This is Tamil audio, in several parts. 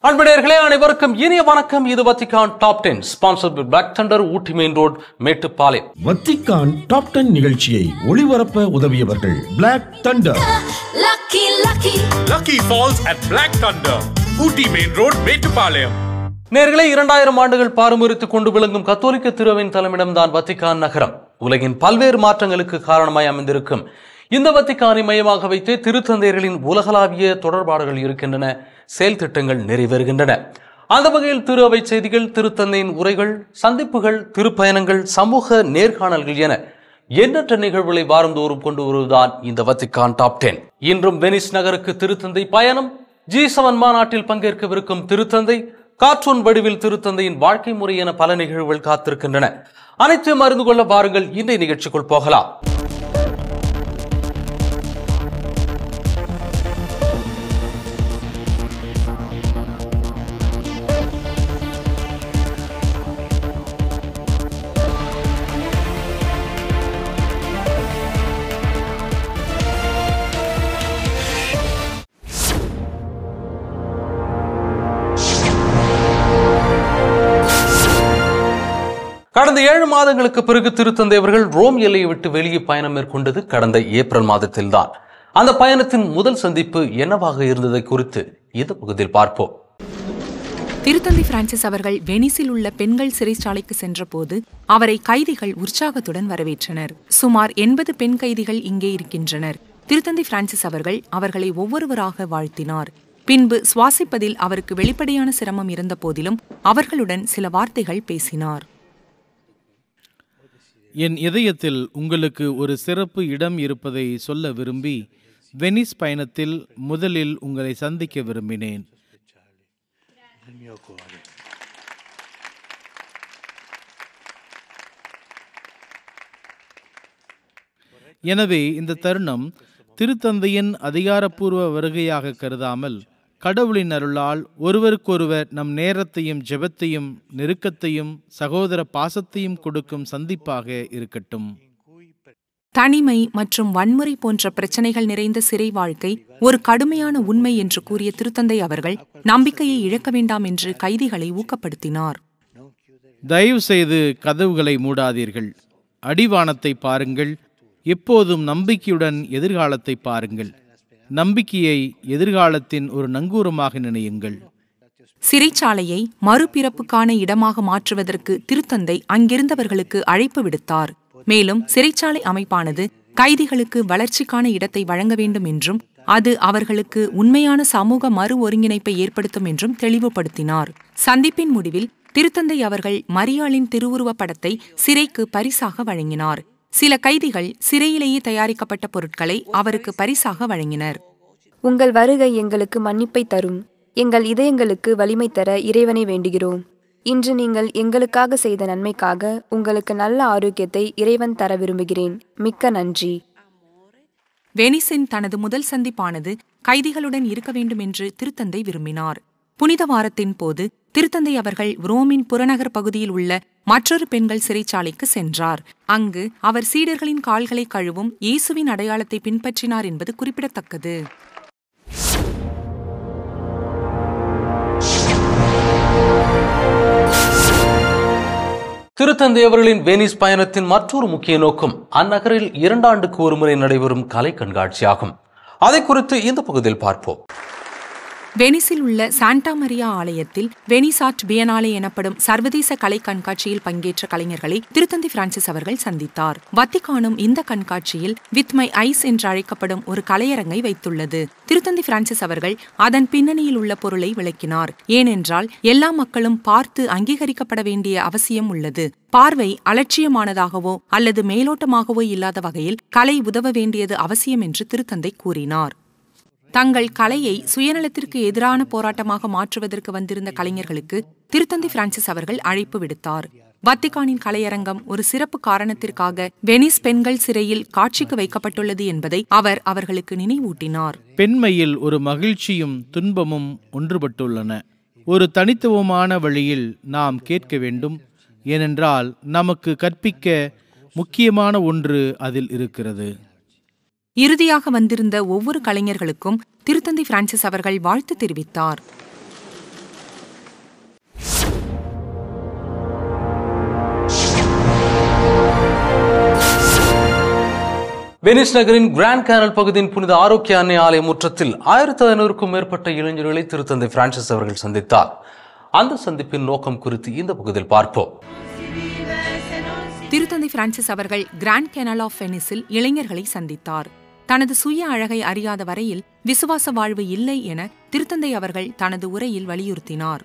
அன்புடையர்களே அனைவருக்கும் இனிய வணக்கம் இது Vatican top ten sponsor black thunder Ooty main road Mettupalayam Vatican top ten நிகழ்ச்சியை ஒளிபரப்ப உதவியவர்கள் black thunder Lucky, lucky. Lucky Falls at Black Thunder, Ooty Main Road, Metupalayam. நேர்களே இரண்டாயிரம் ஆண்டுகள் பாரம்பரியத்துக் கொண்டு விளங்கும் கத்தோலிக்க திருவின் தலைமையிடம்தான் வத்திக்கான் நகரம் உலகின் பல்வேறு மாற்றங்களுக்கு காரணமாய் அமைந்திருக்கும் இந்த வத்திக்கானை மையமாக வைத்தே திருத்தந்தையர்களின் உலகளாவிய தொடர்பாடுகள் இருக்கின்றன செயல் திட்டங்கள் நிறைவேறுகின்றன அந்த வகையில் திரு அவை செய்திகள் திருத்தந்தையின் உரைகள் சந்திப்புகள் திருப்பயணங்கள் சமூக நேர்காணல்கள் என எண்ணற்ற நிகழ்வுகளை வாரந்தோறும் கொண்டு வருவதுதான் இந்த வத்திக்கான் டாப் டென் இன்றும் வெனிஸ் நகருக்கு திருத்தந்தை பயணம் ஜி செவன் மாநாட்டில் பங்கேற்கவிருக்கும் திருத்தந்தை கார்ட்டூன் வடிவில் திருத்தந்தையின் வாழ்க்கை முறை என பல நிகழ்வுகள் காத்திருக்கின்றன அனைத்தையும் அறிந்து கொள்ள வாருங்கள் இன்றைய நிகழ்ச்சிக்குள் போகலாம் கடந்த ஏழு மாதங்களுக்கு பிறகு திருத்தந்தை அவர்கள் ரோம் எல்லையை விட்டு வெளியே பயணம் மேற்கொண்டது கடந்த ஏப்ரல் மாதத்தில்தான் அந்த பயணத்தின் முதல் சந்திப்பு என்னவாக இருந்ததை குறித்து இந்த பகுதியில் பார்ப்போம் திருத்தந்தை பிரான்சிஸ் அவர்கள் வெனிஸில் உள்ள பெண்கள் சிறைச்சாலைக்கு சென்றபோது அவரை கைதிகள் உற்சாகத்துடன் வரவேற்றனர் சுமார் எண்பது பெண் கைதிகள் இங்கே இருக்கின்றனர் திருத்தந்தை பிரான்சிஸ் அவர்கள் அவர்களை ஒவ்வொருவராக வாழ்த்தினார் பின்பு சுவாசிப்பதில் அவருக்கு வெளிப்படையான சிரமம் இருந்த போதிலும் அவர்களுடன் சில வார்த்தைகள் பேசினார் என் இதயத்தில் உங்களுக்கு ஒரு சிறப்பு இடம் இருப்பதை சொல்ல விரும்பி வெனிஸ் பயணத்தில் முதலில் உங்களை சந்திக்க விரும்பினேன் எனவே இந்த தருணம் திருத்தந்தையின் அதிகாரப்பூர்வ வருகையாக கருதாமல் கடவுளின் அருளால் ஒருவருக்கொருவர் நம் நேரத்தையும் ஜெபத்தையும் நெருக்கத்தையும் சகோதர பாசத்தையும் கொடுக்கும் சந்திப்பாக இருக்கட்டும் தனிமை மற்றும் வன்முறை போன்ற பிரச்சனைகள் நிறைந்த சிறை வாழ்க்கை ஒரு கடுமையான உண்மை என்று கூறிய திருத்தந்தை அவர்கள் நம்பிக்கையை இழக்க வேண்டாம் என்று கைதிகளை ஊக்கப்படுத்தினார் தயவு செய்து கதவுகளை மூடாதீர்கள் அடிவானத்தை பாருங்கள் எப்போதும் நம்பிக்கையுடன் எதிர்காலத்தை பாருங்கள் நம்பிக்கையை எதிர்காலத்தின் ஒரு நங்கூரமாக நினையுங்கள் சிறைச்சாலையை மறுபிறப்புக்கான இடமாக மாற்றுவதற்கு திருத்தந்தை அங்கிருந்தவர்களுக்கு அழைப்பு விடுத்தார் மேலும் சிறைச்சாலை அமைப்பானது கைதிகளுக்கு வளர்ச்சிக்கான இடத்தை வழங்க வேண்டும் என்றும் அது அவர்களுக்கு உண்மையான சமூக மறு ஒருங்கிணைப்பை ஏற்படுத்தும் என்றும் தெளிவுபடுத்தினார் சந்திப்பின் முடிவில் திருத்தந்தை அவர்கள் மரியாளின் திருவுருவப் படத்தை சிறைக்கு பரிசாக வழங்கினார் சில கைதிகள் சிறையிலேயே தயாரிக்கப்பட்ட பொருட்களை அவருக்கு பரிசாக வழங்கினர் உங்கள் வருகை எங்களுக்கு மன்னிப்பை தரும் எங்கள் இதயங்களுக்கு வலிமை தர இறைவனை வேண்டுகிறோம் இன்று நீங்கள் எங்களுக்காக செய்த நன்மைக்காக உங்களுக்கு நல்ல ஆரோக்கியத்தை இறைவன் தர விரும்புகிறேன் மிக்க நன்றி வெனிஸின் தனது முதல் சந்திப்பானது கைதிகளுடன் இருக்க வேண்டும் என்று திருத்தந்தை விரும்பினார் புனித வாரத்தின் போது திருத்தந்தை அவர்கள் ரோமின் புறநகர் பகுதியில் உள்ள மற்றொரு பெண்கள் சிறைச்சாலைக்கு சென்றார் அங்கு அவர் சீடர்களின் கால்களை கழுவும் இயேசுவின் அடையாளத்தை பின்பற்றினார் என்பது குறிப்பிடத்தக்கது திருத்தந்தை அவர்களின் வெனிஸ் பயணத்தின் மற்றொரு முக்கிய நோக்கம் அந்நகரில் இரண்டாண்டுக்கு ஒருமுறை நடைபெறும் கலை கண்காட்சியாகும் அதை குறித்து இந்த பகுதியில் பார்ப்போம் வெனிஸில் உள்ள சாண்டா மரியா ஆலயத்தில் வெனிஸ் ஆர்ட் பியனாலே எனப்படும் சர்வதேச கலை கண்காட்சியில் பங்கேற்ற கலைஞர்களை திருத்தந்தி பிரான்சிஸ் அவர்கள் சந்தித்தார் வத்திகானும் இந்த கண்காட்சியில் வித் மை ஐஸ் என்று அழைக்கப்படும் ஒரு கலையரங்கை வைத்துள்ளது திருத்தந்தி பிரான்சிஸ் அவர்கள் அதன் பின்னணியில் உள்ள பொருளை விளக்கினார் ஏனென்றால் எல்லா மக்களும் பார்த்து அங்கீகரிக்கப்பட வேண்டிய அவசியம் உள்ளது பார்வை அலட்சியமானதாகவோ அல்லது மேலோட்டமாகவோ இல்லாத வகையில் கலை உதவ வேண்டியது அவசியம் என்று திருத்தந்தை கூறினார் தங்கள் கலையை சுயநலத்திற்கு எதிரான போராட்டமாக மாற்றுவதற்கு வந்திருந்த கலைஞர்களுக்கு திருத்தந்தை பிரான்சிஸ் அவர்கள் அழைப்பு விடுத்தார் வத்திகானின் கலையரங்கம் ஒரு சிறப்பு காரணத்திற்காக வெனிஸ் பெண்கள் சிறையில் காட்சிக்கு வைக்கப்பட்டுள்ளது என்பதை அவர் அவர்களுக்கு நினைவூட்டினார் பெண்மையில் ஒரு மகிழ்ச்சியும் துன்பமும் ஒன்றுபட்டுள்ளன ஒரு தனித்துவமான வழியில் நாம் கேட்க வேண்டும் ஏனென்றால் நமக்கு கற்பிக்க முக்கியமான ஒன்று அதில் இருக்கிறது இறுதியாக வந்திருந்த ஒவ்வொரு கலைஞர்களுக்கும் திருத்தந்தை பிரான்சிஸ் அவர்கள் வாழ்த்து தெரிவித்தார் வெனிஸ் நகரின் கிராண்ட் கேனல் பகுதியின் புனித ஆரோக்கிய அன்னை ஆலய முற்றத்தில் ஆயிரத்தி ஐநூறுக்கும் மேற்பட்ட இளைஞர்களை திருத்தந்தை பிரான்சிஸ் அவர்கள் சந்தித்தார் அந்த சந்திப்பின் நோக்கம் குறித்து இந்த பகுதியில் பார்ப்போம் திருத்தந்தை பிரான்சிஸ் அவர்கள் கிராண்ட் கெனல் ஆஃப் வெனிஸில் இளைஞர்களை சந்தித்தார் தனது சுய அழகை அறியாத வரையில் விசுவாச வாழ்வு இல்லை என திருத்தந்தை அவர்கள் தனது உரையில் வலியுறுத்தினார்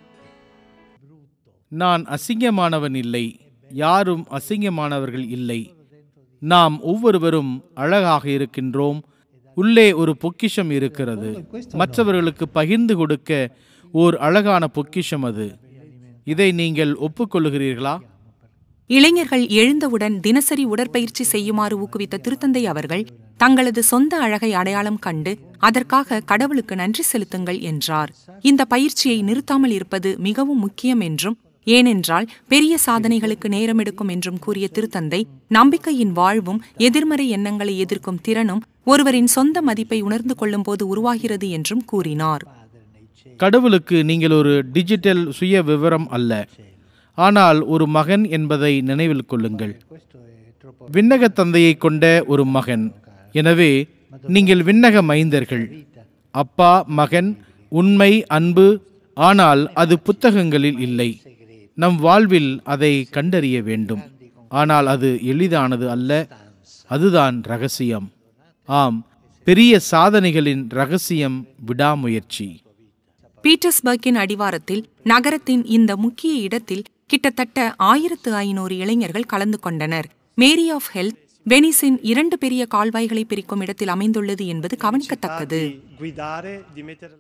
நான் அசிங்கமானவன் இல்லை யாரும் அசிங்கமானவர்கள் இல்லை நாம் ஒவ்வொருவரும் அழகாக இருக்கின்றோம் உள்ளே ஒரு பொக்கிஷம் இருக்கிறது மற்றவர்களுக்கு பகிர்ந்து கொடுக்க ஓர் அழகான பொக்கிஷம் அது இதை நீங்கள் ஒப்புக்கொள்ளுகிறீர்களா இளைஞர்கள் எழுந்தவுடன் தினசரி உடற்பயிற்சி செய்யுமாறு ஊக்குவித்த திருத்தந்தை அவர்கள் தங்களது சொந்த அழகை அடையாளம் கண்டு அதற்காக கடவுளுக்கு நன்றி செலுத்துங்கள் என்றார் இந்த பயிற்சியை நிறுத்தாமல் இருப்பது மிகவும் முக்கியம் என்றும் ஏனென்றால் பெரிய சாதனைகளுக்கு நேரம் எடுக்கும் என்றும் கூறிய திருத்தந்தை நம்பிக்கையின் வாழ்வும் எதிர்மறை எண்ணங்களை எதிர்க்கும் திறனும் ஒருவரின் சொந்த மதிப்பை உணர்ந்து கொள்ளும்போது உருவாகிறது என்றும் கூறினார் கடவுளுக்கு நீங்கள் ஒரு டிஜிட்டல் சுய விவரம் அல்ல ஆனால் ஒரு மகன் என்பதை நினைவில் கொள்ளுங்கள் விண்ணக தந்தையை கொண்ட ஒரு மகன் எனவே நீங்கள் விண்ணக மைந்தர்கள் அப்பா மகன் உண்மை அன்பு ஆனால் அது புத்தகங்களில் இல்லை நம் வாழ்வில் அதை கண்டறிய வேண்டும் ஆனால் அது எளிதானது அல்ல அதுதான் ரகசியம் ஆம் பெரிய சாதனைகளின் ரகசியம் விடாமுயற்சி பீட்டர்ஸ்பர்க்கின் அடிவாரத்தில் நகரத்தின் இந்த முக்கிய இடத்தில் கிட்டத்தட்ட ஆயிரத்து ஐநூறு இளைஞர்கள் கலந்து கொண்டனர் மேரி ஆஃப் ஹெல்த் வெனிஸின் இரண்டு பெரிய கால்வாய்களை பிரிக்கும் இடத்தில் அமைந்துள்ளது என்பது கவனிக்கத்தக்கது guidare, di mettere...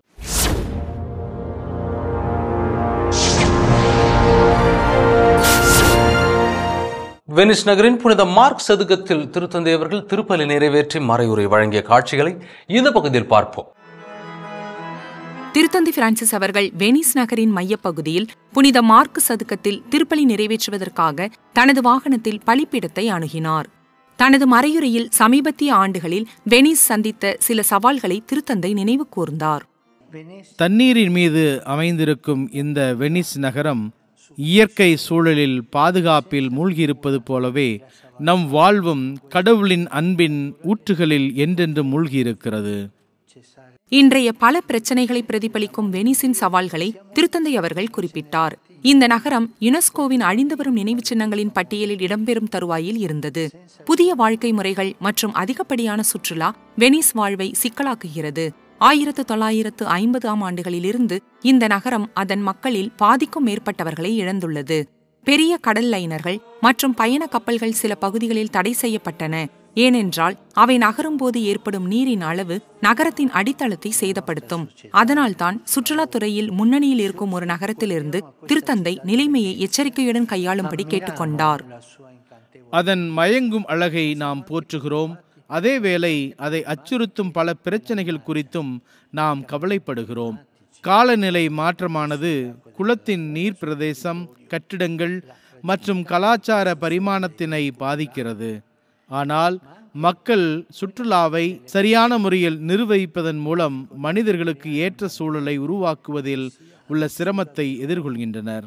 வெனிஸ் நகரின் புனித மார்க் சதுக்கத்தில் திருத்தந்தை அவர்கள் திருப்பலி நிறைவேற்றி மறையுரை வழங்கிய காட்சிகளை இந்த பகுதியில் பார்ப்போம் திருத்தந்தை பிரான்சிஸ் அவர்கள் வெனிஸ் நகரின் மையப்பகுதியில் புனித மார்க்கு சதுக்கத்தில் திருப்பலி நிறைவேற்றுவதற்காக தனது வாகனத்தில் பலிப்பிடத்தை அணுகினார் தனது மறையுரையில் சமீபத்திய ஆண்டுகளில் வெனிஸ் சந்தித்த சில சவால்களை திருத்தந்தை நினைவு கூர்ந்தார் தண்ணீரின் மீது அமைந்திருக்கும் இந்த வெனிஸ் நகரம் இயற்கை சூழலில் பாதுகாப்பில் மூழ்கியிருப்பது போலவே நம் வாழ்வும் கடவுளின் அன்பின் ஊற்றுகளில் என்றென்று மூழ்கியிருக்கிறது இன்றைய பல பிரச்சனைகளை பிரதிபலிக்கும் வெனிஸின் சவால்களை திருத்தந்தை அவர்கள் குறிப்பிட்டார் இந்த நகரம் யுனெஸ்கோவின் அழிந்து வரும் நினைவுச் சின்னங்களின் பட்டியலில் இடம்பெறும் தருவாயில் இருந்தது புதிய வாழ்க்கை முறைகள் மற்றும் அதிகப்படியான சுற்றுலா வெனிஸ் வாழ்வை சிக்கலாக்குகிறது ஆயிரத்து தொள்ளாயிரத்து ஐம்பதாம் ஆண்டுகளிலிருந்து இந்த நகரம் அதன் மக்களில் பாதிக்கும் மேற்பட்டவர்களை இழந்துள்ளது பெரிய கடல் லைனர்கள் மற்றும் பயண கப்பல்கள் சில பகுதிகளில் தடை செய்யப்பட்டன ஏனென்றால் அவை நகரும்போது ஏற்படும் நீரின் அளவு நகரத்தின் அடித்தளத்தை சேதப்படுத்தும் அதனால்தான் சுற்றுலாத் துறையில் முன்னணியில் இருக்கும் ஒரு நகரத்திலிருந்து திருத்தந்தை நிலைமையை எச்சரிக்கையுடன் கையாளும்படி கேட்டுக்கொண்டார் அதன் மயங்கும் அழகை நாம் போற்றுகிறோம் அதேவேளை அதை அச்சுறுத்தும் பல பிரச்சனைகள் குறித்தும் நாம் கவலைப்படுகிறோம் காலநிலை மாற்றமானது குளத்தின் நீர் பிரதேசம் கட்டிடங்கள் மற்றும் கலாச்சார பரிமாணத்தினை பாதிக்கிறது ஆனால் மக்கள் சுற்றுலாவை சரியான முறையில் நிர்வகிப்பதன் மூலம் மனிதர்களுக்கு ஏற்ற சூழலை உருவாக்குவதில் உள்ள சிரமத்தை எதிர்கொள்கின்றனர்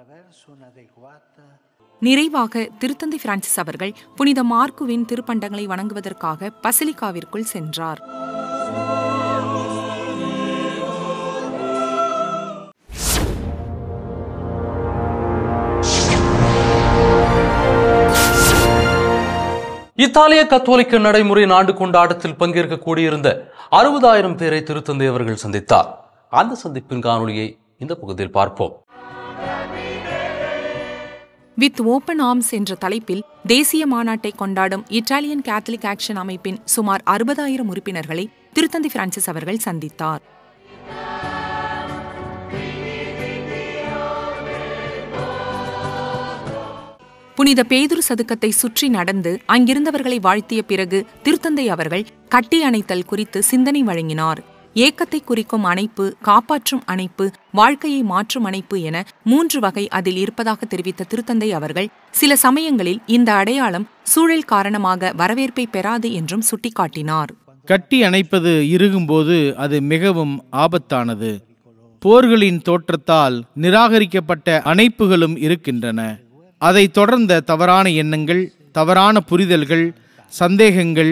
நிறைவாக திருத்தந்தை பிரான்சிஸ் அவர்கள் புனித மார்க்குவின் திருப்பண்டங்களை வணங்குவதற்காக பசிலிகாவிற்குள் சென்றார் இத்தாலிய கத்தோலிக்க நடைமுறை ஆண்டு கொண்டாட்டத்தில் பங்கேற்க கூடியிருந்த அறுபதாயிரம் பேரை திருத்தந்தை அவர்கள் சந்தித்தார் அந்த சந்திப்பின் காணொளியை இந்த பகுதியில் பார்ப்போம் வித் ஓபன் ஆர்ம்ஸ் என்ற தலைப்பில் தேசிய மாநாட்டை கொண்டாடும் இத்தாலியன் கேத்தலிக் ஆக்ஷன் அமைப்பின் சுமார் அறுபதாயிரம் உறுப்பினர்களை திருத்தந்தை பிரான்சிஸ் அவர்கள் சந்தித்தார் புனித பேதுரு சதுக்கத்தை சுற்றி நடந்து அங்கிருந்தவர்களை வாழ்த்திய பிறகு திருத்தந்தை அவர்கள் கட்டி அணைத்தல் குறித்து சிந்தனை வழங்கினார் ஏக்கத்தை குறிக்கும் அணைப்பு காப்பாற்றும் அணைப்பு வாழ்க்கையை மாற்றும் அணைப்பு என மூன்று வகை அதில் இருப்பதாக தெரிவித்த திருத்தந்தை அவர்கள் சில சமயங்களில் இந்த அடையாளம் சூழல் காரணமாக வரவேற்பை பெறாது என்றும் சுட்டிக்காட்டினார் கட்டி அணைப்பது இறுகும்போது அது மிகவும் ஆபத்தானது போர்களின் தோற்றத்தால் நிராகரிக்கப்பட்ட அணைப்புகளும் இருக்கின்றன அதை தொடர்ந்த தவறான எண்ணங்கள் தவறான புரிதல்கள் சந்தேகங்கள்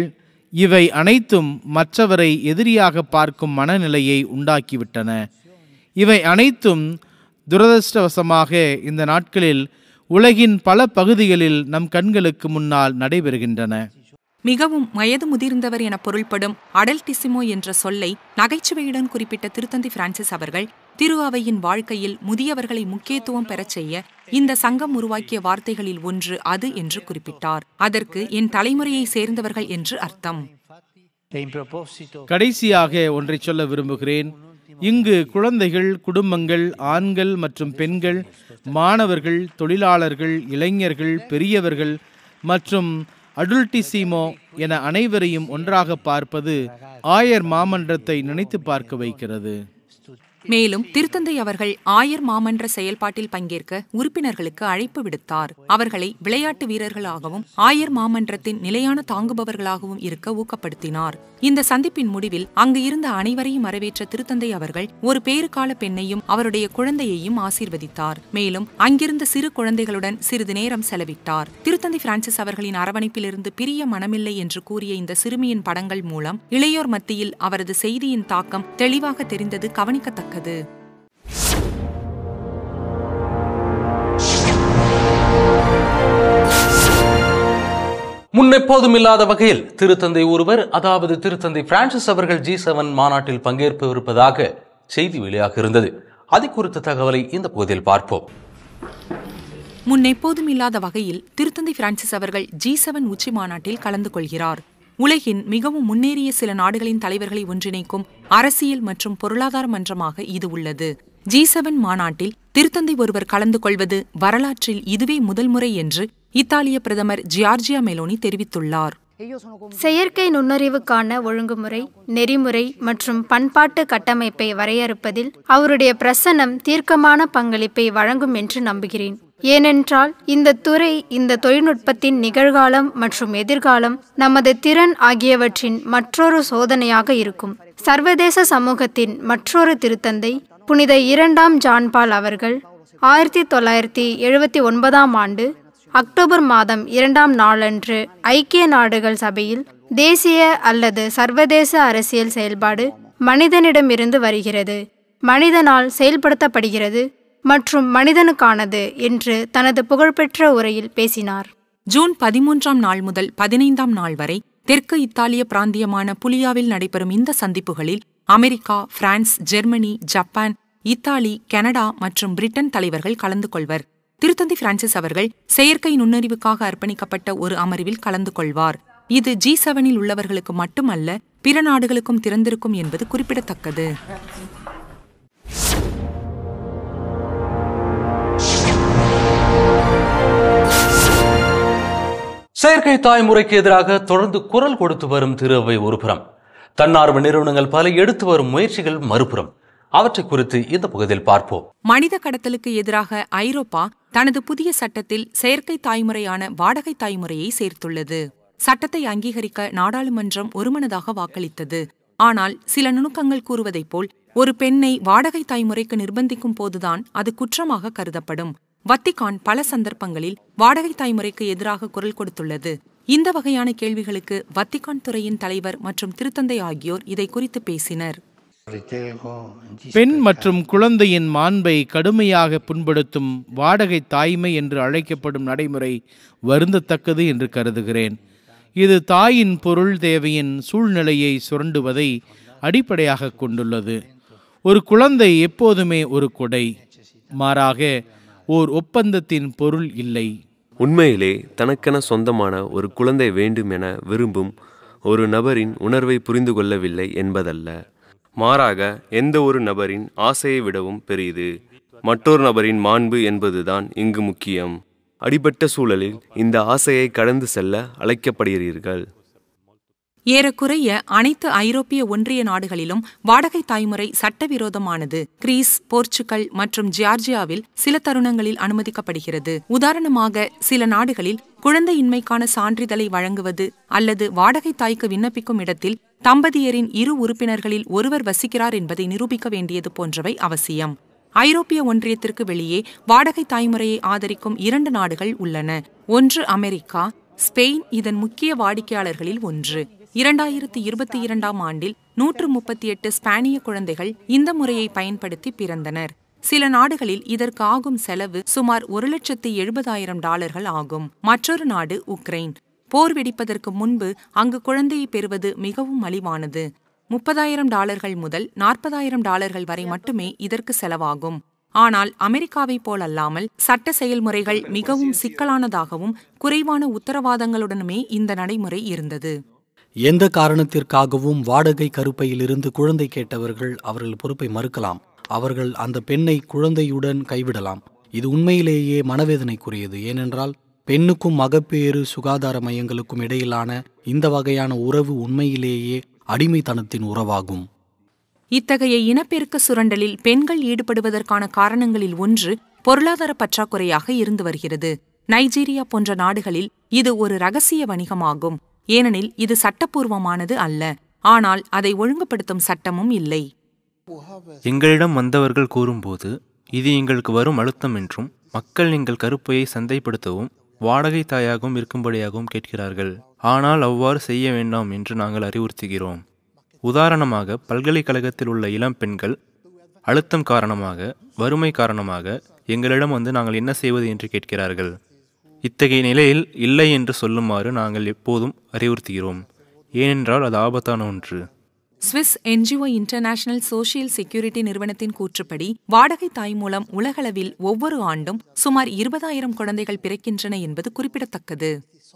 இவை அனைத்தும் மற்றவரை எதிரியாக பார்க்கும் மனநிலையை உண்டாக்கிவிட்டன இவை அனைத்தும் துரதிருஷ்டவசமாக இந்த நாட்களில் உலகின் பல பகுதிகளில் நம் கண்களுக்கு முன்னால் நடைபெறுகின்றன மிகவும் வயது முதிர்ந்தவர் என பொருள்படும் அடல்டிசிமோ என்ற சொல்லை நகைச்சுவையுடன் குறிப்பிட்ட திருத்தந்தி பிரான்சிஸ் அவர்கள் திரு அவையின் வாழ்க்கையில் முதியவர்களை முக்கியத்துவம் பெறச் செய்ய இந்த சங்கம் உருவாக்கிய வார்த்தைகளில் ஒன்று அது என்று குறிப்பிட்டார் அதற்கு என் தலைமுறையை சேர்ந்தவர்கள் என்று அர்த்தம் E in proposito கடைசியாக ஒன்றை சொல்ல விரும்புகிறேன் இங்கு குழந்தைகள் குடும்பங்கள் ஆண்கள் மற்றும் பெண்கள் மாணவர்கள் தொழிலாளர்கள் இளைஞர்கள் பெரியவர்கள் மற்றும் அடுல்டிசிமோ என அனைவரையும் ஒன்றாக பார்ப்பது ஆயர் மாமன்றத்தை நினைத்து பார்க்க வைக்கிறது மேலும் திருத்தந்தை அவர்கள் ஆயர் மாமன்ற செயல்பாட்டில் பங்கேற்க உறுப்பினர்களுக்கு அழைப்பு விடுத்தார் அவர்களை விளையாட்டு வீரர்களாகவும் ஆயர் மாமன்றத்தின் நிலையான தாங்குபவர்களாகவும் இருக்க ஊக்கப்படுத்தினார் இந்த சந்திப்பின் முடிவில் அங்கு இருந்த அனைவரையும் வரவேற்ற திருத்தந்தை அவர்கள் ஒரு பேறுகால பெண்ணையும் அவருடைய குழந்தையையும் ஆசீர்வதித்தார் மேலும் அங்கிருந்த சிறு குழந்தைகளுடன் சிறிது நேரம் செலவிட்டார் திருத்தந்தை பிரான்சிஸ் அவர்களின் அரவணைப்பிலிருந்து பிரிய மனமில்லை என்று கூறிய இந்த சிறுமியின் படங்கள் மூலம் இளையோர் மத்தியில் அவரது செய்தியின் தாக்கம் தெளிவாக தெரிந்தது கவனிக்கத்தக்கது முன்னெப்போதும் இல்லாத வகையில் திருத்தந்தை ஒருவர் அதாவது திருத்தந்தை பிரான்சிஸ் அவர்கள் ஜி செவன் மாநாட்டில் பங்கேற்கவிருப்பதாக செய்தி வெளியாக இருந்தது அது குறித்த தகவலை இந்த பகுதியில் பார்ப்போம் முன்னெப்போதும் இல்லாத வகையில் திருத்தந்தை பிரான்சிஸ் அவர்கள் ஜி செவன் உச்சி மாநாட்டில் கலந்து கொள்கிறார் உலகின் மிகவும் முன்னேறிய சில நாடுகளின் தலைவர்களை ஒன்றிணைக்கும் அரசியல் மற்றும் பொருளாதார மன்றமாக இது உள்ளது ஜி செவன் மாநாட்டில் திருத்தந்தை ஒருவர் கலந்து கொள்வது வரலாற்றில் இதுவே முதல் முறை என்று இத்தாலிய பிரதமர் ஜியார்ஜியா மெலோனி தெரிவித்துள்ளார் செயற்கை நுண்ணறிவுக்கான ஒழுங்குமுறை நெறிமுறை மற்றும் பண்பாட்டு கட்டமைப்பை வரையறுப்பதில் அவருடைய பிரசன்னம் தீர்க்கமான பங்களிப்பை வழங்கும் என்று நம்புகிறேன் ஏனென்றால் இந்த துறை இந்த தொழில்நுட்பத்தின் நிகழ்காலம் மற்றும் எதிர்காலம் நமது திறன் ஆகியவற்றின் மற்றொரு சோதனையாக இருக்கும் சர்வதேச சமூகத்தின் மற்றொரு திருத்தந்தை புனித இரண்டாம் ஜான்பால் அவர்கள் ஆயிரத்தி தொள்ளாயிரத்தி எழுபத்தி ஒன்பதாம் ஆண்டு அக்டோபர் மாதம் இரண்டாம் நாளன்று ஐக்கிய நாடுகள் சபையில் தேசிய அல்லது சர்வதேச அரசியல் செயல்பாடு மனிதனிடமிருந்து வருகிறது மனிதனால் செயல்படுத்தப்படுகிறது மற்றும் மனிதனுக்கானது என்று தனது புகழ்பெற்ற உரையில் பேசினார் ஜூன் பதிமூன்றாம் நாள் முதல் பதினைந்தாம் நாள் வரை தெற்கு இத்தாலிய பிராந்தியமான புலியாவில் நடைபெறும் இந்த சந்திப்புகளில் America France Germany Japan Italy Canada மற்றும் பிரிட்டன் தலைவர்கள் கலந்து கொள்வர் திருத்தந்தி பிரான்சிஸ் அவர்கள் செயற்கை நுண்ணறிவுக்காக அர்ப்பணிக்கப்பட்ட ஒரு அமர்வில் கலந்து கொள்வார் இது ஜி செவனில் உள்ளவர்களுக்கு மட்டுமல்ல பிற நாடுகளுக்கும் திறந்திருக்கும் என்பது குறிப்பிடத்தக்கது செயற்கை தாய்முறைக்கு எதிராக தொடர்ந்து குரல் கொடுத்து வரும் திரு அவை ஒருபுறம் தன்னார்வ நிறுவனங்கள் பல எடுத்து வரும் முயற்சிகள் மறுபுறம் அவற்றை குறித்து இந்த பகுதியில் பார்ப்போம் மனித கடத்தலுக்கு எதிராக ஐரோப்பா தனது புதிய சட்டத்தில் செயற்கை தாய்முறையான வாடகை தாய்முறையை சேர்த்துள்ளது சட்டத்தை அங்கீகரிக்க நாடாளுமன்றம் ஒருமனதாக வாக்களித்தது ஆனால் சில நுணுக்கங்கள் கூறுவதைப் போல் ஒரு பெண்ணை வாடகை தாய்முறைக்கு நிர்பந்திக்கும் போதுதான் அது குற்றமாக கருதப்படும் வத்திகான் பல சந்தர்ப்பங்களில் வாடகை தாய்முறைக்கு எதிராக குரல் கொடுத்துள்ளது இந்த வகையான கேள்விகளுக்கு வத்திகான் துறையின் தலைவர் மற்றும் திருத்தந்தை ஆகியோர் இதை குறித்து பேசினர் பெண் மற்றும் குழந்தையின் மாண்பை கடுமையாக புண்படுத்தும் வாடகை தாய்மை என்று அழைக்கப்படும் நடைமுறை வருந்தத்தக்கது என்று கருதுகிறேன் இது தாயின் பொருள் தேவையின் சூழ்நிலையை சுரண்டுவதை அடிப்படையாக கொண்டுள்ளது ஒரு குழந்தை எப்போதுமே ஒரு கொடை மாறாக ஓர் ஒப்பந்தத்தின் பொருள் இல்லை உண்மையிலே தனக்கென சொந்தமான ஒரு குழந்தை வேண்டும் என விரும்பும் ஒரு நபரின் உணர்வை புரிந்து கொள்ளவில்லை என்பதல்ல மாறாக எந்த ஒரு நபரின் ஆசையை விடவும் பெரியது மற்றொரு நபரின் மாண்பு என்பதுதான் இங்கு முக்கியம் அடிபட்ட சூழலில் இந்த ஆசையை கடந்து செல்ல அழைக்கப்படுகிறீர்கள் ஏறக்குறைய அனைத்து ஐரோப்பிய ஒன்றிய நாடுகளிலும் வாடகை தாய்முறை சட்டவிரோதமானது கிரீஸ் போர்ச்சுகல் மற்றும் ஜியார்ஜியாவில் சில தருணங்களில் அனுமதிக்கப்படுகிறது உதாரணமாக சில நாடுகளில் குழந்தையின்மைக்கான சான்றிதழை வழங்குவது அல்லது வாடகை தாய்க்கு விண்ணப்பிக்கும் இடத்தில் தம்பதியரின் இரு உறுப்பினர்களில் ஒருவர் வசிக்கிறார் என்பதை நிரூபிக்க வேண்டியது போன்றவை அவசியம் ஐரோப்பிய ஒன்றியத்திற்கு வெளியே வாடகை தாய்முறையை ஆதரிக்கும் இரண்டு நாடுகள் உள்ளன ஒன்று அமெரிக்கா ஸ்பெயின் இதன் முக்கிய வாடிக்கையாளர்களில் ஒன்று இரண்டாயிரத்து இருபத்தி இரண்டாம் ஆண்டில் நூற்று முப்பத்தி எட்டு ஸ்பானிய குழந்தைகள் இந்த முறையை பயன்படுத்தி பிறந்தனர் சில நாடுகளில் இதற்கு ஆகும் செலவு சுமார் ஒரு லட்சத்து எழுபதாயிரம் டாலர்கள் ஆகும் மற்றொரு நாடு உக்ரைன் போர் வெடிப்பதற்கு முன்பு அங்கு குழந்தையை பெறுவது மிகவும் மலிவானது முப்பதாயிரம் டாலர்கள் முதல் நாற்பதாயிரம் டாலர்கள் வரை மட்டுமே இதற்கு செலவாகும் ஆனால் அமெரிக்காவைப் போலல்லாமல் சட்ட செயல்முறைகள் மிகவும் சிக்கலானதாகவும் குறைவான உத்தரவாதங்களுடனுமே இந்த நடைமுறை இருந்தது எந்த காரணத்திற்காகவும் வாடகை கருப்பையிலிருந்து குழந்தை கேட்டவர்கள் அவர்கள் பொறுப்பை மறுக்கலாம் அவர்கள் அந்த பெண்ணை குழந்தையுடன் கைவிடலாம் இது உண்மையிலேயே மனவேதனைக்குரியது ஏனென்றால் பெண்ணுக்கும் மகப்பேறு சுகாதார மையங்களுக்கும் இடையிலான இந்த வகையான உறவு உண்மையிலேயே அடிமைத்தனத்தின் உறவாகும் இத்தகைய இனப்பெருக்க சுரண்டலில் பெண்கள் ஈடுபடுவதற்கான காரணங்களில் ஒன்று பொருளாதார பற்றாக்குறையாக இருந்து வருகிறது நைஜீரியா போன்ற நாடுகளில் இது ஒரு ரகசிய வணிகமாகும் ஏனெனில் இது சட்டப்பூர்வமானது அல்ல ஆனால் அதை ஒழுங்குபடுத்தும் சட்டமும் இல்லை எங்களிடம் வந்தவர்கள் கூறும்போது இது எங்களுக்கு வரும் அழுத்தம் என்றும் மக்கள் எங்கள் கருப்பையை சந்தைப்படுத்தவும் வாடகை தாயாகவும் இருக்கும்படியாகவும் கேட்கிறார்கள் ஆனால் அவ்வாறு செய்ய வேண்டாம் என்று நாங்கள் அறிவுறுத்துகிறோம் உதாரணமாக பல்கலைக்கழகத்தில் உள்ள இளம் பெண்கள் அழுத்தம் காரணமாக வறுமை காரணமாக எங்களிடம் வந்து நாங்கள் என்ன செய்வது என்று கேட்கிறார்கள் இத்தகைய நிலையில் இல்லை என்று சொல்லுமாறு நாங்கள் எப்போதும் அறிவுறுத்துகிறோம் ஏனென்றால் அது ஆபத்தான ஒன்று Swiss NGO international social security நிறுவனத்தின் கூற்றுப்படி வாடகை தாய் மூலம் உலகளவில் ஒவ்வொரு ஆண்டும் சுமார் இருபதாயிரம் குழந்தைகள் பிறக்கின்றன என்பது குறிப்பிடத்தக்கது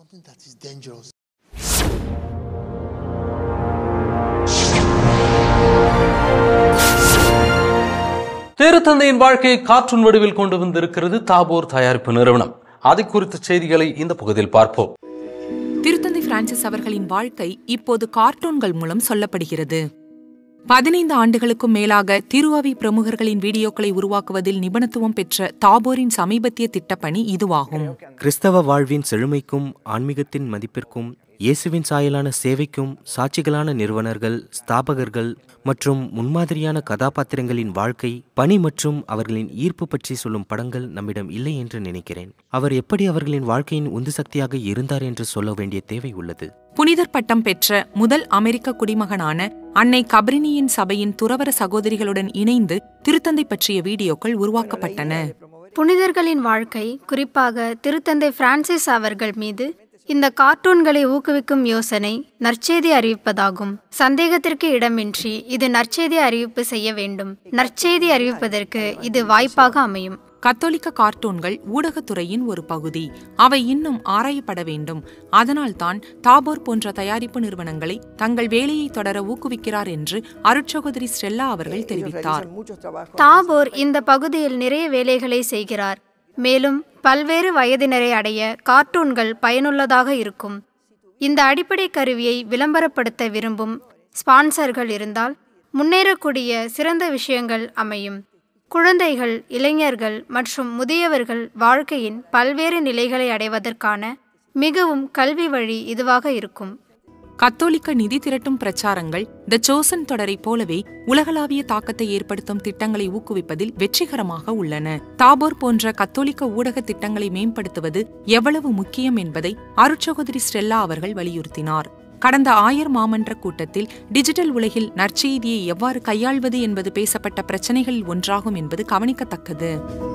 திருத்தந்தையின் வாழ்க்கையை கார்ட்டூன் வடிவில் கொண்டு வந்திருக்கிறது தாபோர் தயாரிப்பு நிறுவனம் அதை குறித்த செய்திகளை இந்த பகுதியில் பார்ப்போம் திருத்தந்தை பிரான்சிஸ் அவர்களின் வாழ்க்கை இப்போது கார்ட்டூன்கள் மூலம் சொல்லப்படுகிறது பதினைந்து ஆண்டுகளுக்கும் மேலாக திருவாவி பிரமுகர்களின் வீடியோக்களை உருவாக்குவதில் நிபுணத்துவம் பெற்ற தாபோரின் சமீபத்திய திட்டப்பணி இதுவாகும் கிறிஸ்தவ வாழ்வின் செழுமைக்கும் ஆன்மீகத்தின் மதிப்பிற்கும் இயேசுவின் சாயலான சேவைக்கும் சாட்சிகளான நிறுவனர்கள் ஸ்தாபகர்கள் மற்றும் முன்மாதிரியான கதாபாத்திரங்களின் வாழ்க்கை பணி மற்றும் அவர்களின் ஈர்ப்பு பற்றி சொல்லும் படங்கள் நம்மிடம் இல்லை என்று நினைக்கிறேன் அவர் எப்படி அவர்களின் வாழ்க்கையின் உந்து சக்தியாக இருந்தார் என்று சொல்ல வேண்டிய தேவை உள்ளது புனிதர் பட்டம் பெற்ற முதல் அமெரிக்க குடிமகனான அன்னை கப்ரினியின் சபையின் துறவர சகோதரிகளுடன் இணைந்து திருத்தந்தை பற்றிய வீடியோக்கள் உருவாக்கப்பட்டன புனிதர்களின் வாழ்க்கை குறிப்பாக திருத்தந்தை பிரான்சிஸ் அவர்கள் மீது இந்த கார்ட்டூன்களை ஊக்குவிக்கும் யோசனை நற்செய்தி அறிவிப்பதாகும் சந்தேகத்திற்கு இடமின்றி இது நற்செய்தி அறிவிப்பு செய்ய வேண்டும் நற்செய்தி அறிவிப்பதற்கு இது வாய்ப்பாக அமையும் கத்தோலிக்க கார்ட்டூன்கள் ஊடகத்துறையின் ஒரு பகுதி அவை இன்னும் ஆராயப்பட வேண்டும் அதனால்தான் தாபோர் போன்ற தயாரிப்பு நிறுவனங்களை தங்கள் வேலையை தொடர ஊக்குவிக்கிறார் என்று அருட்சகோதரி ஸ்டெல்லா அவர்கள் தெரிவித்தார் தாபோர் இந்த பகுதியில் நிறைய வேலைகளை செய்கிறார் மேலும் பல்வேறு வயதினரை அடைய கார்ட்டூன்கள் பயனுள்ளதாக இருக்கும் இந்த அடிப்படை கருவியை விளம்பரப்படுத்த விரும்பும் ஸ்பான்சர்கள் இருந்தால் முன்னேறக்கூடிய சிறந்த விஷயங்கள் அமையும் குழந்தைகள் இளைஞர்கள் மற்றும் முதியவர்கள் வாழ்க்கையின் பல்வேறு நிலைகளை அடைவதற்கான மிகவும் கல்வி வழி இதுவாக இருக்கும் கத்தோலிக்க நிதி திரட்டும் பிரச்சாரங்கள் த சோசன் தொடரைப் போலவே உலகளாவிய தாக்கத்தை ஏற்படுத்தும் திட்டங்களை ஊக்குவிப்பதில் வெற்றிகரமாக உள்ளன தாபோர் போன்ற கத்தோலிக்க ஊடக திட்டங்களை மேம்படுத்துவது எவ்வளவு முக்கியம் என்பதை அருட்சகோதரி ஸ்டெல்லா அவர்கள் வலியுறுத்தினார் கடந்த ஆயர் மாமன்ற கூட்டத்தில் டிஜிட்டல் உலகில் நற்செய்தியை எவ்வாறு கையாள்வது என்பது பேசப்பட்ட பிரச்சனைகளில் ஒன்றாகும் என்பது கவனிக்கத்தக்கது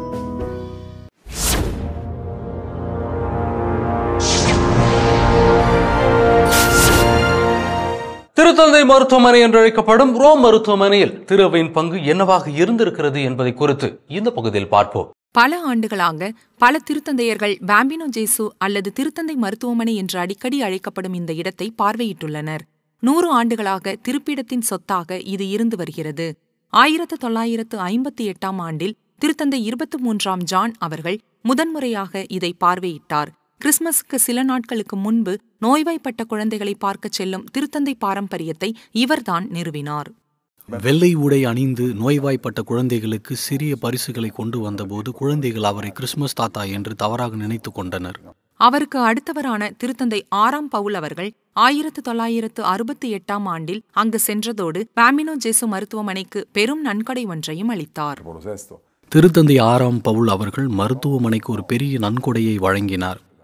திருத்தந்தை மருத்துவமனை என்று அழைக்கப்படும் ரோம் மருத்துவமனையில் திருவையின் பங்கு என்னவாக இருந்திருக்கிறது என்பதை குறித்து இந்த பகுதியில் பார்ப்போம் பல ஆண்டுகளாக பல திருத்தந்தையர்கள் பாம்பினோ ஜேசு அல்லது திருத்தந்தை மருத்துவமனை என்று அடிக்கடி அழைக்கப்படும் இந்த இடத்தை பார்வையிட்டுள்ளனர் நூறு ஆண்டுகளாக திருப்பிடத்தின் சொத்தாக இது இருந்து வருகிறது ஆயிரத்து தொள்ளாயிரத்து ஐம்பத்தி எட்டாம் ஆண்டில் திருத்தந்தை இருபத்தி மூன்றாம் ஜான் அவர்கள் முதன்முறையாக இதை பார்வையிட்டார் கிறிஸ்மஸுக்கு சில நாட்களுக்கு முன்பு நோய்வாய்ப்பட்ட குழந்தைகளை பார்க்கச் செல்லும் திருத்தந்தை பாரம்பரியத்தை இவர்தான் நிறுவினார் வெள்ளை உடை அணிந்து நோய்வாய்ப்பட்ட குழந்தைகளுக்கு சிறிய பரிசுகளை கொண்டு வந்தபோது குழந்தைகள் அவரை கிறிஸ்மஸ் தாத்தா என்று தவறாக நினைத்து கொண்டனர் அவருக்கு அடுத்தவரான திருத்தந்தை ஆறாம் பவுல் அவர்கள் ஆயிரத்து தொள்ளாயிரத்து அறுபத்தி எட்டாம் ஆண்டில் அங்கு சென்றதோடு பாமினோ ஜேசு மருத்துவமனைக்கு பெரும் நன்கொடை ஒன்றையும் அளித்தார் திருத்தந்தை ஆறாம் பவுல் அவர்கள் மருத்துவமனைக்கு ஒரு பெரிய நன்கொடையை வழங்கினார்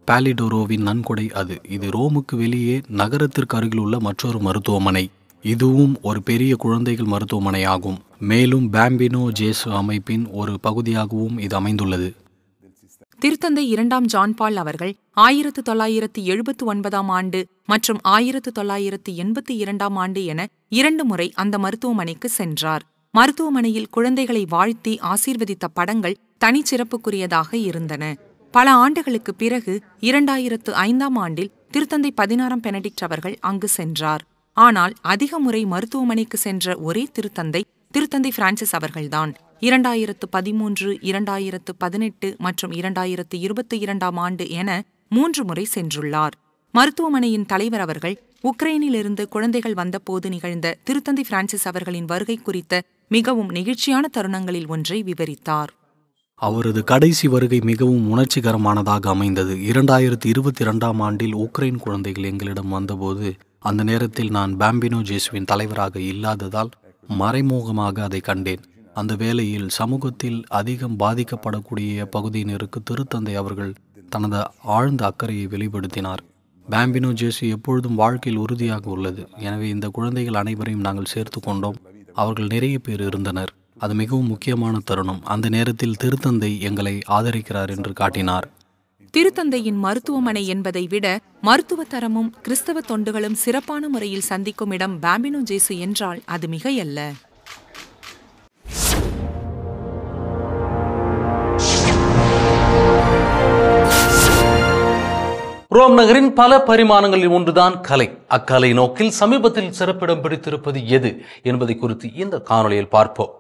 பாலிடோரோவின் நன்கொடை அது இது ரோமுக்கு வெளியே நகரத்திற்கு அருகில் உள்ள மற்றொரு மருத்துவமனை இதுவும் ஒரு பெரிய குழந்தைகள் மருத்துவமனை ஆகும் மேலும் பாம்பினோ ஜேசு அமைப்பின் ஒரு பகுதியாகவும் இது அமைந்துள்ளது திருத்தந்தை இரண்டாம் ஜான் பால் அவர்கள் ஆயிரத்து தொள்ளாயிரத்து எழுபத்து ஒன்பதாம் ஆண்டு மற்றும் ஆயிரத்து தொள்ளாயிரத்து எண்பத்தி இரண்டாம் ஆண்டு என இரண்டு முறை அந்த மருத்துவமனைக்கு சென்றார் மருத்துவமனையில் குழந்தைகளை வாழ்த்தி ஆசீர்வதித்த படங்கள் தனிச்சிறப்புக்குரியதாக இருந்தன பல ஆண்டுகளுக்கு பிறகு இரண்டாயிரத்து ஐந்தாம் ஆண்டில் திருத்தந்தை பதினாறாம் பெனடிக்ட் அவர்கள் அங்கு சென்றார் ஆனால் அதிக முறை மருத்துவமனைக்கு சென்ற ஒரே திருத்தந்தை திருத்தந்தை பிரான்சிஸ் அவர்கள்தான் இரண்டாயிரத்து பதிமூன்று இரண்டாயிரத்து பதினெட்டு மற்றும் இரண்டாயிரத்து இருபத்தி இரண்டாம் ஆண்டு என மூன்று முறை சென்றுள்ளார் மருத்துவமனையின் தலைவர் அவர்கள் உக்ரைனிலிருந்து குழந்தைகள் வந்தபோது நிகழ்ந்த திருத்தந்தை பிரான்சிஸ் அவர்களின் வருகை குறித்த மிகவும் நெகிழ்ச்சியான தருணங்களில் ஒன்றை விவரித்தார் அவரது கடைசி வருகை மிகவும் உணர்ச்சிகரமானதாக அமைந்தது இரண்டாயிரத்தி இருபத்தி இரண்டாம் ஆண்டில் உக்ரைன் குழந்தைகள் எங்களிடம் வந்தபோது அந்த நேரத்தில் நான் பாம்பினோ ஜேசுவின் தலைவராக இல்லாததால் மறைமுகமாக அதை கண்டேன் அந்த வேளையில் சமூகத்தில் அதிகம் பாதிக்கப்படக்கூடிய பகுதியினருக்கு திருத்தந்தை அவர்கள் தனது ஆழ்ந்த அக்கறையை வெளிப்படுத்தினார் பாம்பினோ ஜேசு எப்பொழுதும் வாழ்க்கையில் உறுதியாக உள்ளது எனவே இந்த குழந்தைகள் அனைவரையும் நாங்கள் சேர்த்து கொண்டோம் அவர்கள் நிறைய பேர் இருந்தனர் அது மிகவும் முக்கியமான தருணம் அந்த நேரத்தில் திருத்தந்தை எங்களை ஆதரிக்கிறார் என்று காட்டினார் திருத்தந்தையின் மருத்துவமனை என்பதை விட மருத்துவ தரமும் கிறிஸ்தவ தொண்டுகளும் சிறப்பான முறையில் சந்திக்கும் இடம் பாம்பினோ ஜேசு என்றால் அது மிகையல்ல ரோம் நகரின் பல பரிமாணங்களில் ஒன்றுதான் கலை அக்கலை நோக்கில் சமீபத்தில் சிறப்பிடம் பிடித்திருப்பது எது என்பதை குறித்து இந்த காணொளியில் பார்ப்போம்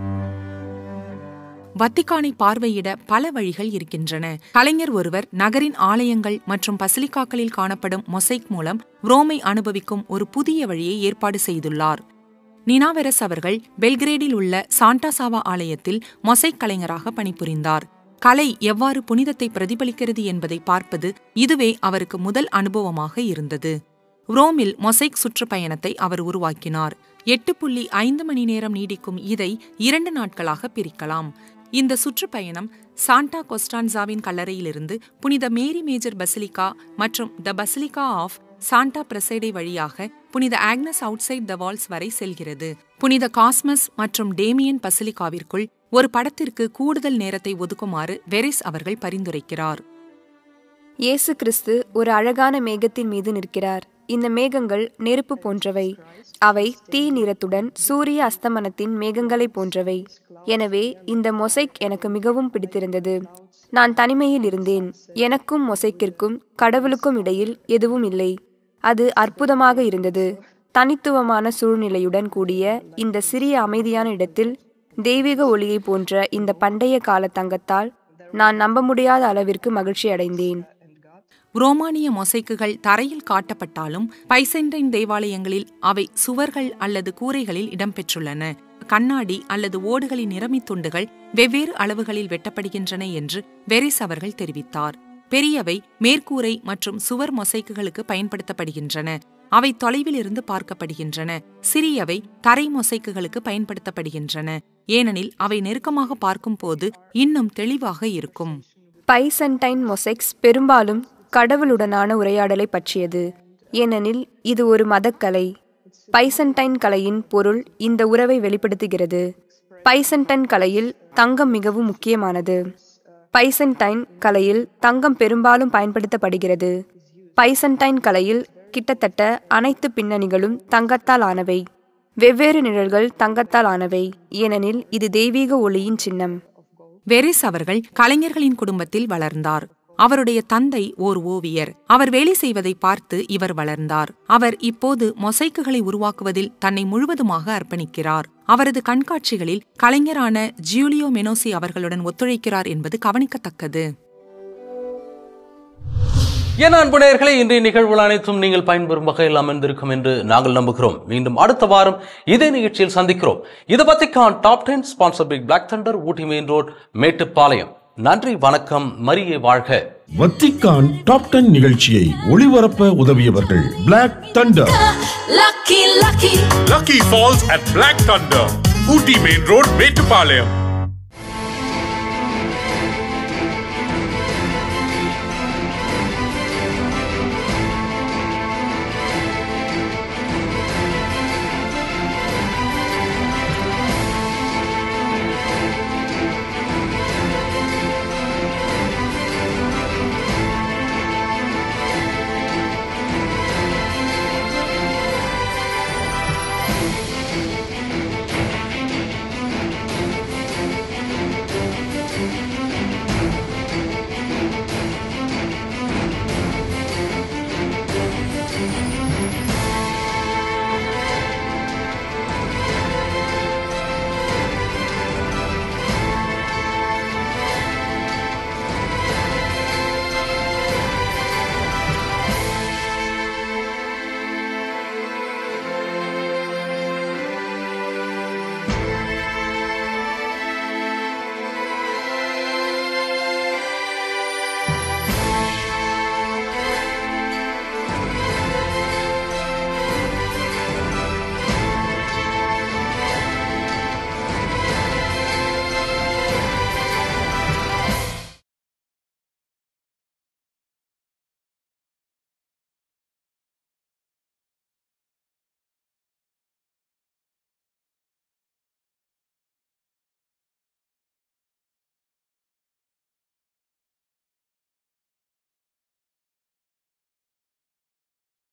வத்திக்கானை பார்வையிட பல வழிகள் இருக்கின்றன கலைஞர் ஒருவர் நகரின் ஆலயங்கள் மற்றும் பசிலிக்காக்களில் காணப்படும் மொசைக் மூலம் ரோமை அனுபவிக்கும் ஒரு புதிய வழியை ஏற்பாடு செய்துள்ளார் நினாவெரஸ் அவர்கள் பெல்கிரேடில் உள்ள சாண்டாசாவா ஆலயத்தில் மொசைக் கலைஞராக பணிபுரிந்தார் கலை எவ்வாறு புனிதத்தை பிரதிபலிக்கிறது என்பதை பார்ப்பது இதுவே அவருக்கு முதல் அனுபவமாக இருந்தது ரோமில் மொசைக் சுற்றுப்பயணத்தை அவர் உருவாக்கினார் எட்டு புள்ளி ஐந்து மணி நேரம் நீடிக்கும் இதை இரண்டு நாட்களாக பிரிக்கலாம் இந்த சுற்றுப்பயணம் சாண்டா கொஸ்டான்சாவின் கல்லறையிலிருந்து புனித மேரி மேஜர் பசிலிகா மற்றும் த பசிலிகா ஆஃப் சாண்டா பிரசைடை வழியாக புனித ஆக்னஸ் அவுட்சைட் த வால்ஸ் வரை செல்கிறது புனித காஸ்மஸ் மற்றும் டேமியன் பசிலிகாவிற்குள் ஒரு படத்திற்கு கூடுதல் நேரத்தை ஒதுக்குமாறு வெரிஸ் அவர்கள் பரிந்துரைக்கிறார் இயேசு கிறிஸ்து ஒரு அழகான மேகத்தின் மீது நிற்கிறார் இந்த மேகங்கள் நெருப்பு போன்றவை அவை தீ நிறத்துடன் சூரிய அஸ்தமனத்தின் மேகங்களைப் போன்றவை எனவே இந்த மொசைக் எனக்கு மிகவும் பிடித்திருந்தது நான் தனிமையில் இருந்தேன் எனக்கும் மொசைக்கிற்கும் கடவுளுக்கும் இடையில் எதுவும் இல்லை அது அற்புதமாக இருந்தது தனித்துவமான சூழ்நிலையுடன் கூடிய இந்த சிறிய அமைதியான இடத்தில் தெய்வீக ஒளியை போன்ற இந்த பண்டைய கால தங்கத்தால் நான் நம்ப முடியாத அளவிற்கு மகிழ்ச்சி அடைந்தேன் ரோமானிய மொசைக்குகள் தரையில் காட்டப்பட்டாலும் பைசென்டைன் தேவாலயங்களில் அவை சுவர்கள் அல்லது கூரைகளில் இடம்பெற்றுள்ளன கண்ணாடி அல்லது ஓடுகளின் நிறமித் துண்டுகள் வெவ்வேறு அளவுகளில் வெட்டப்படுகின்றன என்று வெரிஸ் அவர்கள் தெரிவித்தார் பெரியவை மேற்கூரை மற்றும் சுவர் மொசைக்குகளுக்கு பயன்படுத்தப்படுகின்றன அவை தொலைவில் இருந்து பார்க்கப்படுகின்றன சிறியவை தரை மொசைக்குகளுக்கு பயன்படுத்தப்படுகின்றன ஏனெனில் அவை நெருக்கமாக பார்க்கும்போது இன்னும் தெளிவாக இருக்கும் பைசன்டைன் மொசைக்ஸ் பெரும்பாலும் கடவுளுடனான உரையாடலை பற்றியது ஏனெனில் இது ஒரு மதக்கலை பைசன்டைன் கலையின் பொருள் இந்த உறவை வெளிப்படுத்துகிறது பைசன்டைன் கலையில் தங்கம் மிகவும் முக்கியமானது பைசன்டைன் கலையில் தங்கம் பெரும்பாலும் பயன்படுத்தப்படுகிறது பைசன்டைன் கலையில் கிட்டத்தட்ட அனைத்து பின்னணிகளும் தங்கத்தால் ஆனவை வெவ்வேறு நிழல்கள் தங்கத்தால் ஆனவை ஏனெனில் இது தெய்வீக ஒளியின் சின்னம் வெரிஸ் அவர்கள் கலைஞர்களின் குடும்பத்தில் வளர்ந்தார் அவருடைய தந்தை ஓர் ஓவியர் அவர் வேலை செய்வதை பார்த்து இவர் வளர்ந்தார் அவர் இப்போது மொசைக்குகளை உருவாக்குவதில் தன்னை முழுவதுமாக அர்ப்பணிக்கிறார் அவரது கண்காட்சிகளில் கலைஞரான ஜியூலியோ மெனோசி அவர்களுடன் ஒத்துழைக்கிறார் என்பது கவனிக்கத்தக்கது என அன்பு நேயர்களே இன்றைய நிகழ்வுகள் அனைத்தும் நீங்கள் பயன்பெறும் வகையில் அமைந்திருக்கும் என்று நாங்கள் நம்புகிறோம் மீண்டும் அடுத்த வாரம் இதே நிகழ்ச்சியில் சந்திக்கிறோம் இது Vatican top ten sponsor big black thunder Ooty main road Mettupalayam நன்றி வணக்கம் மரியே வாழ்க வத்திக்கான் டாப் டென் நிகழ்ச்சியை ஒளிபரப்ப உதவியவர்கள் black thunder Lucky, lucky. Lucky Falls at Black Thunder, Ooty Main Road, Metupalayam.